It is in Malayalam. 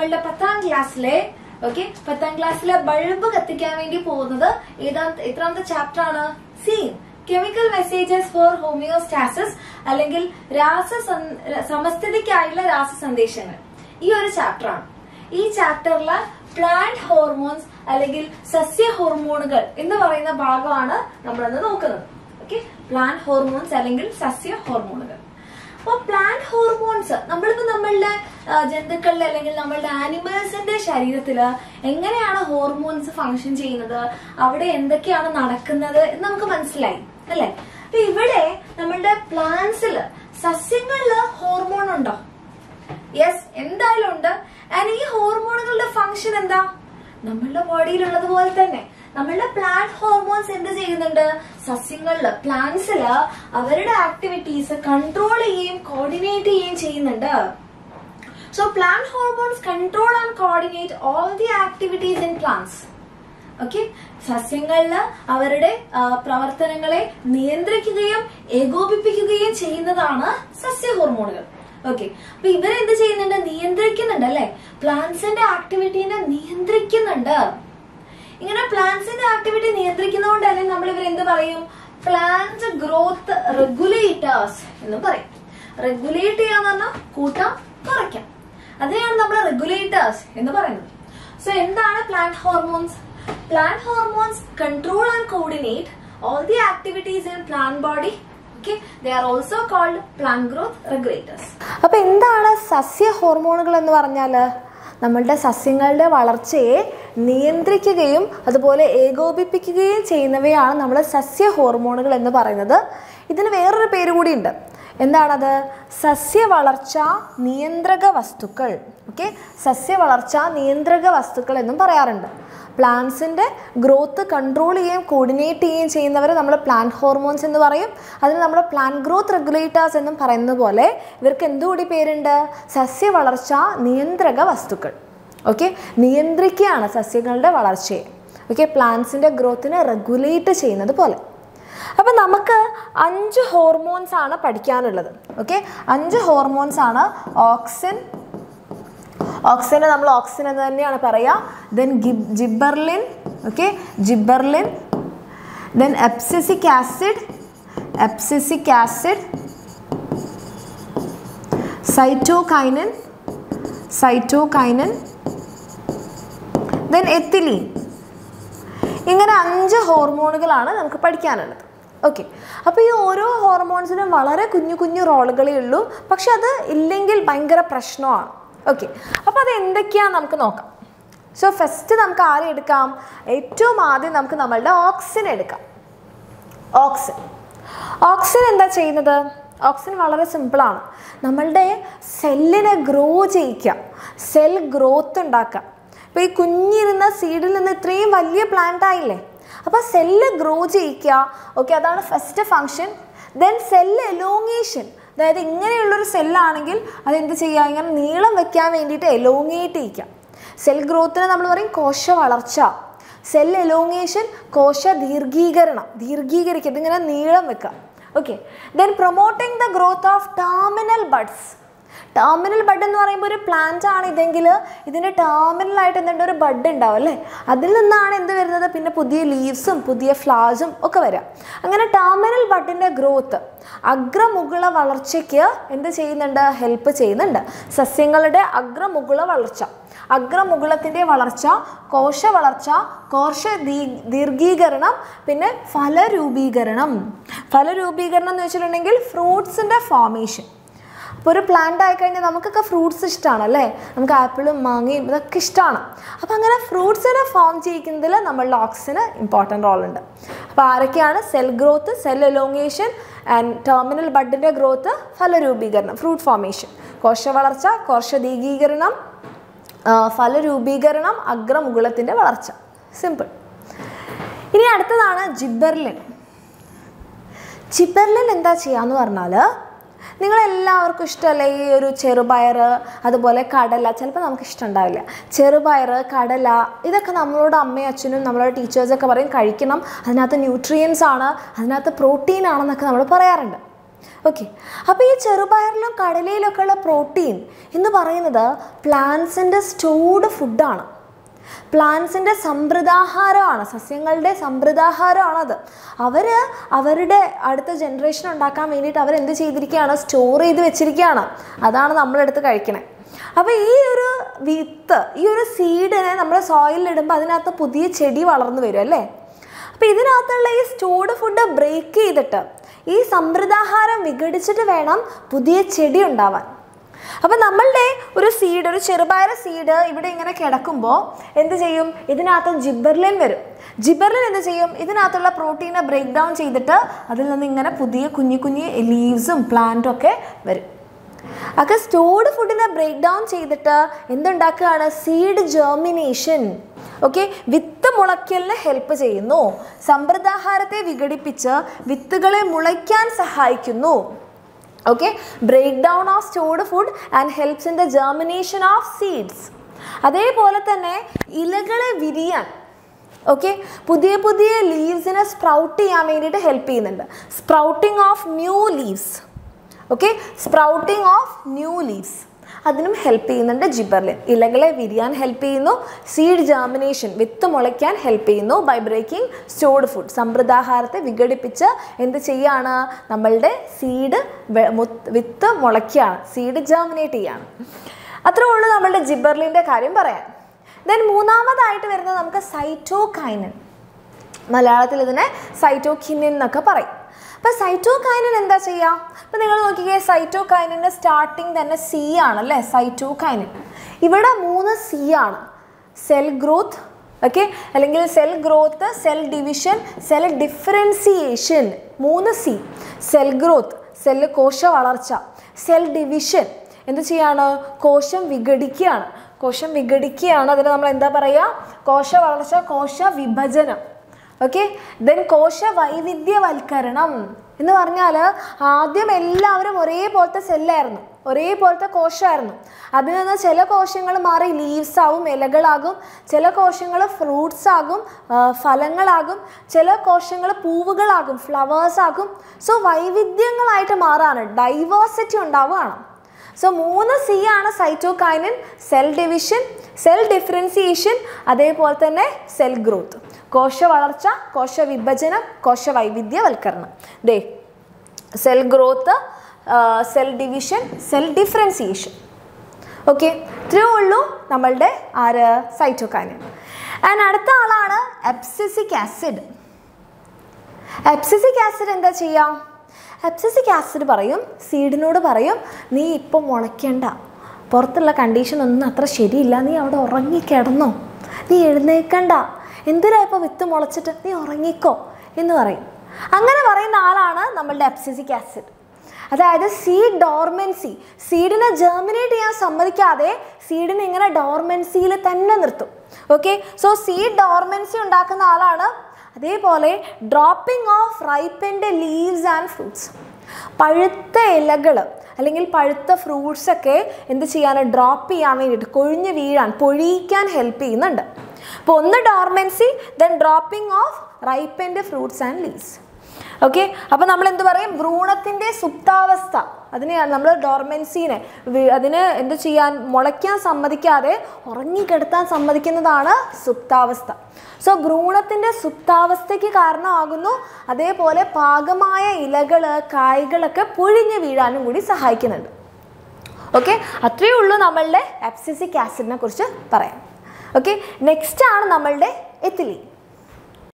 നമ്മളുടെ പത്താം ക്ലാസ്സിലെ ഓക്കെ പത്താം ക്ലാസ്സിലെ ബൾബ് കത്തിക്കാൻ വേണ്ടി പോകുന്നത് ഏതാമത്തെ എത്രാമത്തെ ചാപ്റ്റർ ആണ് സീൻ കെമിക്കൽ മെസ്സേജസ് ഫോർ ഹോമിയോസ്റ്റാസിസ് അല്ലെങ്കിൽ രാസ സമസ്ഥിതിക്കായുള്ള രാസ സന്ദേശങ്ങൾ ഈ ഒരു ചാപ്റ്റർ ആണ് ഈ ചാപ്റ്ററിൽ പ്ലാന്റ് ഹോർമോൺസ് അല്ലെങ്കിൽ സസ്യ ഹോർമോണുകൾ എന്ന് പറയുന്ന ഭാഗമാണ് നമ്മളിന്ന് നോക്കുന്നത് ഓക്കെ പ്ലാന്റ് ഹോർമോൺസ് അല്ലെങ്കിൽ സസ്യ ഹോർമോണുകൾ അപ്പൊ പ്ലാന്റ് ഹോർമോൺസ് നമ്മളിപ്പോ നമ്മളുടെ ആ, ജന്തുക്കളിൽ അല്ലെങ്കിൽ നമ്മളുടെ ആനിമൽസിന്റെ ശരീരത്തില് എങ്ങനെയാണ് ഹോർമോൺസ് ഫങ്ഷൻ ചെയ്യുന്നത് അവിടെ എന്തൊക്കെയാണ് നടക്കുന്നത് എന്ന് നമുക്ക് മനസ്സിലായി അല്ലെ അപ്പൊ ഇവിടെ നമ്മളുടെ പ്ലാന്റ്സില് സസ്യങ്ങളില് ഹോർമോൺ ഉണ്ടോ യെസ് എന്തായാലും ഉണ്ട് ആൻഡ് ഈ ഹോർമോണുകളുടെ ഫങ്ഷൻ എന്താ നമ്മളുടെ ബോഡിയിലുള്ളത് പോലെ തന്നെ നമ്മളുടെ പ്ലാന്റ് ഹോർമോൺസ് എന്ത് ചെയ്യുന്നുണ്ട് സസ്യങ്ങളില് പ്ലാന്റ്സില് അവരുടെ ആക്ടിവിറ്റീസ് കൺട്രോൾ ചെയ്യുകയും കോർഡിനേറ്റ് ചെയ്യുകയും ചെയ്യുന്നുണ്ട് so plant hormones control and coordinate all the activities in plants okay സസ്യങ്ങളില് അവരുടെ ആ, പ്രവർത്തനങ്ങളെ നിയന്ത്രിക്കുകയും ഏകോപിപ്പിക്കുകയും ചെയ്യുന്നതാണ് സസ്യ ഹോർമോണുകൾ ഓക്കെ അപ്പൊ ഇവരെന്ത് ചെയ്യുന്നുണ്ട് നിയന്ത്രിക്കുന്നുണ്ട് അല്ലെ പ്ലാന്റ്സിന്റെ ആക്ടിവിറ്റീനെ നിയന്ത്രിക്കുന്നുണ്ട് ഇങ്ങനെ പ്ലാന്റ്സിന്റെ ആക്ടിവിറ്റി നിയന്ത്രിക്കുന്നതുകൊണ്ട് തന്നെ നമ്മൾ ഇവർ എന്ത് പറയും പ്ലാന്റ് ഗ്രോത്ത് റെഗുലേറ്റേഴ്സ് എന്ന് പറയും റെഗുലേറ്റ് ചെയ്യാന്ന് പറഞ്ഞാൽ കൂട്ടാം കുറയ്ക്കാം അതിനെയാണ് നമ്മൾ റെഗുലേറ്റേഴ്സ് എന്ന് പറയുന്നത് സോ എന്താണ് plant hormones plant hormones control and coordinate all the activities in plant body okay they are also called plant growth regulators അപ്പൊ എന്താണ് സസ്യ ഹോർമോണുകൾ എന്ന് പറഞ്ഞാല് നമ്മളുടെ സസ്യങ്ങളുടെ വളർച്ചയെ നിയന്ത്രിക്കുകയും അതുപോലെ ഏകോപിപ്പിക്കുകയും ചെയ്യുന്നവയാണ് നമ്മൾ സസ്യ ഹോർമോണുകൾ എന്ന് പറയുന്നത് ഇതിന് വേറൊരു പേര് കൂടിയുണ്ട് എന്താണത് സസ്യ വളർച്ച നിയന്ത്രക വസ്തുക്കൾ ഓക്കെ സസ്യ വളർച്ച നിയന്ത്രക വസ്തുക്കൾ എന്നും പറയാറുണ്ട് പ്ലാന്റ്സിൻ്റെ ഗ്രോത്ത് കൺട്രോൾ ചെയ്യുകയും കോർഡിനേറ്റ് ചെയ്യുകയും ചെയ്യുന്നവരെ നമ്മൾ പ്ലാന്റ് ഹോർമോൺസ് എന്ന് പറയും അതിന് നമ്മൾ പ്ലാന്റ് ഗ്രോത്ത് റെഗുലേറ്റേഴ്സ് എന്നും പറയുന്നത് പോലെ ഇവർക്ക് എന്തുകൂടി പേരുണ്ട് സസ്യ വളർച്ച നിയന്ത്രക വസ്തുക്കൾ ഓക്കെ നിയന്ത്രിക്കുകയാണ് സസ്യങ്ങളുടെ വളർച്ചയെ ഓക്കെ പ്ലാന്റ്സിൻ്റെ ഗ്രോത്തിനെ റെഗുലേറ്റ് ചെയ്യുന്നത് പോലെ അപ്പം നമുക്ക് അഞ്ച് ഹോർമോൺസ് ആണ് പഠിക്കാനുള്ളത് ഓക്കെ അഞ്ച് ഹോർമോൺസ് ആണ് ഓക്സിൻ ഓക്സിനെ നമ്മൾ ഓക്സിൻ എന്ന് തന്നെയാണ് പറയുക then gibberellin okay gibberellin then abscisic acid abscisic acid cytokinin cytokinin then ethylene ഇങ്ങനെ അഞ്ച് ഹോർമോണുകളാണ് നമുക്ക് പഠിക്കാനുള്ളത് ഓക്കെ അപ്പോൾ ഈ ഓരോ ഹോർമോൺസിനും വളരെ കുഞ്ഞു കുഞ്ഞു റോളുകളേ ഉള്ളൂ പക്ഷെ അത് ഇല്ലെങ്കിൽ ഭയങ്കര പ്രശ്നമാണ് ഓക്കെ അപ്പോൾ അത് എന്തൊക്കെയാണെന്ന് നമുക്ക് നോക്കാം സോ ഫസ്റ്റ് നമുക്ക് ആരെ എടുക്കാം ഏറ്റവും ആദ്യം നമുക്ക് നമ്മളുടെ ഓക്സിൻ എടുക്കാം ഓക്സിൻ ഓക്സിൻ എന്താ ചെയ്യുന്നത് ഓക്സിൻ വളരെ സിമ്പിളാണ് നമ്മളുടെ സെല്ലിനെ ഗ്രോ ചെയ്യിക്കുക സെൽ ഗ്രോത്ത് ഉണ്ടാക്കുക ഇപ്പോൾ ഈ കുഞ്ഞിരുന്ന സീഡിൽ നിന്ന് ഇത്രയും വലിയ പ്ലാന്റ് ആയില്ലേ അപ്പോൾ സെല്ല് ഗ്രോ ചെയ്യിക്കുക ഓക്കെ അതാണ് first function then cell elongation അതായത് ഇങ്ങനെയുള്ളൊരു സെല്ലാണെങ്കിൽ അതെന്ത് ചെയ്യുക ഇങ്ങനെ നീളം വെക്കാൻ വേണ്ടിയിട്ട് എലോങ്ങേറ്റ് ചെയ്യിക്കുക സെൽ ഗ്രോത്തിനെ നമ്മൾ പറയും കോശ വളർച്ച സെൽ എലോങ്ങേഷൻ കോശ ദീർഘീകരണം ദീർഘീകരിക്കുക ഇതിങ്ങനെ നീളം വെക്കുക okay then promoting the growth of terminal buds terminal bud എന്ന് പറയുമ്പോൾ ഒരു പ്ലാന്റ് ആണ് ഇതെങ്കിൽ ഇതിൻ്റെ ടെർമിനലായിട്ട് എന്തുണ്ട് ഒരു ബഡ് ഉണ്ടാവും അല്ലേ അതിൽ നിന്നാണ് എന്ത് വരുന്നത് പിന്നെ പുതിയ ലീവ്സും പുതിയ ഫ്ലവേഴ്സും ഒക്കെ വരിക അങ്ങനെ ടെർമിനൽ ബഡിൻ്റെ ഗ്രോത്ത് അഗ്രമുകുള വളർച്ചയ്ക്ക് എന്ത് ചെയ്യുന്നുണ്ട് ഹെൽപ്പ് ചെയ്യുന്നുണ്ട് സസ്യങ്ങളുടെ അഗ്രമുകുള വളർച്ച അഗ്രമുകുളത്തിൻ്റെ വളർച്ച കോശ വളർച്ച കോശ ദീ- ദീർഘീകരണം പിന്നെ ഫലരൂപീകരണം ഫലരൂപീകരണം എന്ന് വെച്ചിട്ടുണ്ടെങ്കിൽ ഫ്രൂട്ട്സിൻ്റെ ഫോർമേഷൻ അപ്പോൾ ഒരു പ്ലാന്റ് ആയിക്കഴിഞ്ഞാൽ നമുക്കൊക്കെ ഫ്രൂട്ട്സ് ഇഷ്ടമാണ് അല്ലേ നമുക്ക് ആപ്പിളും മാങ്ങയും ഇതൊക്കെ ഇഷ്ടമാണ് അപ്പോൾ അങ്ങനെ ഫ്രൂട്ട്സിനെ ഫോം ചെയ്യിക്കുന്നതിൽ നമ്മളുടെ ഓക്സിന് ഇമ്പോർട്ടൻ്റ് റോൾ ഉണ്ട് അപ്പോൾ ആരൊക്കെയാണ് cell growth cell elongation and terminal ബഡിൻ്റെ ഗ്രോത്ത് ഫലരൂപീകരണം ഫ്രൂട്ട് ഫോർമേഷൻ കോശ വളർച്ച കോശ ദീർഘീകരണം ആ, ഫലരൂപീകരണം അഗ്രമുകുളത്തിൻ്റെ വളർച്ച സിമ്പിൾ ഇനി അടുത്തതാണ് ജിബർലിൻ ജിബർലിൻ എന്താ ചെയ്യാന്ന് പറഞ്ഞാൽ നിങ്ങളെല്ലാവർക്കും ഇഷ്ടമല്ലേ ഈ ഒരു ചെറുപയർ അതുപോലെ കടല ചിലപ്പോൾ നമുക്ക് ഇഷ്ടമുണ്ടാവില്ല ചെറുപയർ കടല ഇതൊക്കെ നമ്മളോട് അമ്മയും അച്ഛനും നമ്മളോട് ടീച്ചേഴ്സൊക്കെ പറയും കഴിക്കണം അതിനകത്ത് ന്യൂട്രിയൻസ് ആണ് അതിനകത്ത് പ്രോട്ടീൻ ആണെന്നൊക്കെ നമ്മൾ പറയാറുണ്ട് ഓക്കെ അപ്പോൾ ഈ ചെറുപയറിലും കടലയിലൊക്കെ ഉള്ള പ്രോട്ടീൻ എന്ന് പറയുന്നത് പ്ലാന്റ്സിൻ്റെ സ്റ്റോർഡ് ഫുഡാണ് പ്ലാന്റ്സിൻ്റെ സമൃദ്ധാഹാരമാണ് സസ്യങ്ങളുടെ സമൃദ്ധാഹാരമാണത് അവർ അവരുടെ അടുത്ത ജനറേഷൻ ഉണ്ടാക്കാൻ വേണ്ടിയിട്ട് അവരെന്ത് ചെയ്തിരിക്കുകയാണ് സ്റ്റോർ ചെയ്ത് വെച്ചിരിക്കുകയാണ് അതാണ് നമ്മളെടുത്ത് കഴിക്കണേ അപ്പോൾ ഈ ഒരു വിത്ത് ഈ ഒരു സീഡിനെ നമ്മൾ സോയിലിൽ ഇടുമ്പോൾ അതിനകത്ത് പുതിയ ചെടി വളർന്നു വരും അല്ലേ അപ്പോൾ ഇതിനകത്തുള്ള ഈ സ്റ്റോർഡ് ഫുഡ് ബ്രേക്ക് ചെയ്തിട്ട് ഈ സമൃദ്ധാഹാരം വിഘടിച്ചിട്ട് വേണം പുതിയ ചെടി ഉണ്ടാവാൻ അപ്പം നമ്മളുടെ ഒരു സീഡ് ഒരു ചെറുപയർ സീഡ് ഇവിടെ ഇങ്ങനെ കിടക്കുമ്പോൾ എന്ത് ചെയ്യും ഇതിനകത്ത് ജിബർലിൻ വരും ജിബർലിൻ എന്ത് ചെയ്യും ഇതിനകത്തുള്ള പ്രോട്ടീനെ ബ്രേക്ക് ഡൗൺ ചെയ്തിട്ട് അതിൽ നിന്ന് ഇങ്ങനെ പുതിയ കുഞ്ഞു കുഞ്ഞു ലീവ്സും പ്ലാന്റും ഒക്കെ വരും ഒക്കെ സ്റ്റോർഡ് ഫുഡിനെ ബ്രേക്ക് ഡൗൺ ചെയ്തിട്ട് എന്തുണ്ടാക്കുകയാണ് സീഡ് ജെർമിനേഷൻ ഓക്കെ വിത്ത് മുളയ്ക്കലിന് ഹെൽപ്പ് ചെയ്യുന്നു സമ്പ്രദാഹാരത്തെ വിഘടിപ്പിച്ച് വിത്തുകളെ മുളയ്ക്കാൻ സഹായിക്കുന്നു okay break down of stored food and helps in the germination of seeds അതേപോലെ തന്നെ ഇലകളെ വിരിയാൻ ഓക്കെ പുതിയ പുതിയ ലീവ്സിനെ സ്പ്രൗട്ട് ചെയ്യാൻ വേണ്ടിയിട്ട് ഹെൽപ്പ് ചെയ്യുന്നുണ്ട് sprouting of new leaves okay sprouting of new leaves അതിനും ഹെൽപ്പ് ചെയ്യുന്നുണ്ട് ജിബർലിൻ ഇലകളെ വിരിയാൻ ഹെൽപ്പ് ചെയ്യുന്നു സീഡ് ജാമിനേഷൻ വിത്ത് മുളയ്ക്കാൻ ഹെൽപ്പ് ചെയ്യുന്നു ബൈ ബ്രേക്കിംഗ് സ്റ്റോർഡ് ഫുഡ് സമ്പ്രദാഹാരത്തെ വിഘടിപ്പിച്ച് എന്ത് ചെയ്യാണ് നമ്മളുടെ സീഡ് വിത്ത് മുളയ്ക്കുകയാണ് സീഡ് ജാമിനേറ്റ് ചെയ്യാണ് അത്രേ ഉള്ളൂ നമ്മളുടെ ജിബർലിൻ്റെ കാര്യം പറയാൻ ദെൻ മൂന്നാമതായിട്ട് വരുന്നത് നമുക്ക് സൈറ്റോകൈനൻ മലയാളത്തിൽ ഇതിനെ സൈറ്റോകിനിൻ എന്നൊക്കെ പറയും അപ്പോൾ സൈറ്റോകൈനൻ എന്താ ചെയ്യുക അപ്പോൾ നിങ്ങൾ നോക്കിക്കേ സൈറ്റോകൈനിൻ്റെ സ്റ്റാർട്ടിങ് തന്നെ സി ആണല്ലേ സൈറ്റോകൈനൻ ഇവിടെ മൂന്ന് സി ആണ് സെൽ ഗ്രോത്ത് ഓക്കെ അല്ലെങ്കിൽ cell growth cell division cell differentiation മൂന്ന് സി സെൽ ഗ്രോത്ത് സെല്ല് കോശ വളർച്ച സെൽ ഡിവിഷൻ എന്ത് ചെയ്യാണ് കോശം വിഘടിക്കുകയാണ് കോശം വിഘടിക്കുകയാണ് അതിന് നമ്മൾ എന്താ പറയുക കോശ വളർച്ച കോശ വിഭജനം ഓക്കെ ദെൻ കോശ വൈവിധ്യവൽക്കരണം എന്ന് പറഞ്ഞാൽ ആദ്യം എല്ലാവരും ഒരേപോലത്തെ സെല്ലായിരുന്നു ഒരേപോലത്തെ കോശമായിരുന്നു അതിൽ നിന്ന് ചില കോശങ്ങൾ മാറി ലീവ്സ് ആവും ഇലകളാകും ചില കോശങ്ങൾ ഫ്രൂട്ട്സ് ആകും ആ, ഫലങ്ങളാകും ചില കോശങ്ങൾ പൂവുകളാകും ഫ്ലവേഴ്സ് ആകും സോ വൈവിധ്യങ്ങളായിട്ട് മാറാണ് ഡൈവേഴ്സിറ്റി ഉണ്ടാവുകയാണ് സോ മൂന്ന് സി ആണ് cytokinin cell division cell differentiation അതേപോലെ തന്നെ സെൽ ഗ്രോത്ത് കോശ വളർച്ച കോശ വിഭജനം കോശ വൈവിധ്യവൽക്കരണം they cell growth cell division cell differentiation okay ഇത്രയേ ഉള്ളൂ നമ്മളുടെ ആര് സൈറ്റോകൈനിൻ ആൻഡ് അടുത്ത ആളാണ് എപ്സിസിക് ആസിഡ് എപ്സിസിക് ആസിഡ് എന്താ ചെയ്യാം എപ്സിസിക് ആസിഡ് പറയും സീഡിനോട് പറയും നീ ഇപ്പം മുളയ്ക്കണ്ട പുറത്തുള്ള കണ്ടീഷൻ ഒന്നും അത്ര ശരിയില്ല നീ അവിടെ ഉറങ്ങിക്കിടന്നോ നീ എഴുന്നേക്കണ്ട എന്തിനാ ഇപ്പോൾ വിത്ത് മുളച്ചിട്ട് നീ ഉറങ്ങിക്കോ എന്ന് പറയും അങ്ങനെ പറയുന്ന ആളാണ് നമ്മളുടെ എപ്സിസിക് ആസിഡ് അതായത് സീഡ് ഡോർമെൻസി സീഡിനെ ജെർമിനേറ്റ് ചെയ്യാൻ സമ്മതിക്കാതെ സീഡിനെ ഇങ്ങനെ ഡോർമെൻസിയിൽ തന്നെ നിർത്തും ഓക്കെ സോ സീഡ് ഡോർമെൻസി ഉണ്ടാക്കുന്ന ആളാണ് അതേപോലെ ഡ്രോപ്പിംഗ് ഓഫ് റൈപ്പൻ്റെ ലീവ്സ് ആൻഡ് ഫ്രൂട്ട്സ് പഴുത്ത ഇലകൾ അല്ലെങ്കിൽ പഴുത്ത ഫ്രൂട്ട്സ് ഒക്കെ എന്ത് ചെയ്യാൻ ഡ്രോപ്പ് ചെയ്യാൻ വേണ്ടിയിട്ട് കൊഴിഞ്ഞ് വീഴാൻ പൊഴിയിക്കാൻ ഹെൽപ്പ് ചെയ്യുന്നുണ്ട് അപ്പോൾ ഒന്ന് ഡോർമെൻസി ദെൻ ഡ്രോപ്പിംഗ് ഓഫ് റൈപ്പൻ്റെ ഫ്രൂട്ട്സ് ആൻഡ് ലീവ്സ് ഓക്കെ അപ്പോൾ നമ്മൾ എന്ത് പറയും ഭ്രൂണത്തിൻ്റെ സുപ്താവസ്ഥ അതിനെയാണ് നമ്മൾ ഡോർമെൻസീനെ വി- അതിന് എന്ത് ചെയ്യാൻ മുളയ്ക്കാൻ സമ്മതിക്കാതെ ഉറങ്ങിക്കിടത്താൻ സമ്മതിക്കുന്നതാണ് സുപ്താവസ്ഥ സോ ഭ്രൂണത്തിൻ്റെ സുപ്താവസ്ഥയ്ക്ക് കാരണമാകുന്നു അതേപോലെ പാകമായ ഇലകൾ കായ്കളൊക്കെ പൊഴിഞ്ഞ് വീഴാനും കൂടി സഹായിക്കുന്നുണ്ട് ഓക്കെ അത്രയേ ഉള്ളൂ നമ്മളുടെ എപ്സിസിക് ആസിഡിനെ കുറിച്ച് പറയാൻ ഓക്കെ നെക്സ്റ്റ് ആണ് നമ്മളുടെ എത്തിലീൻ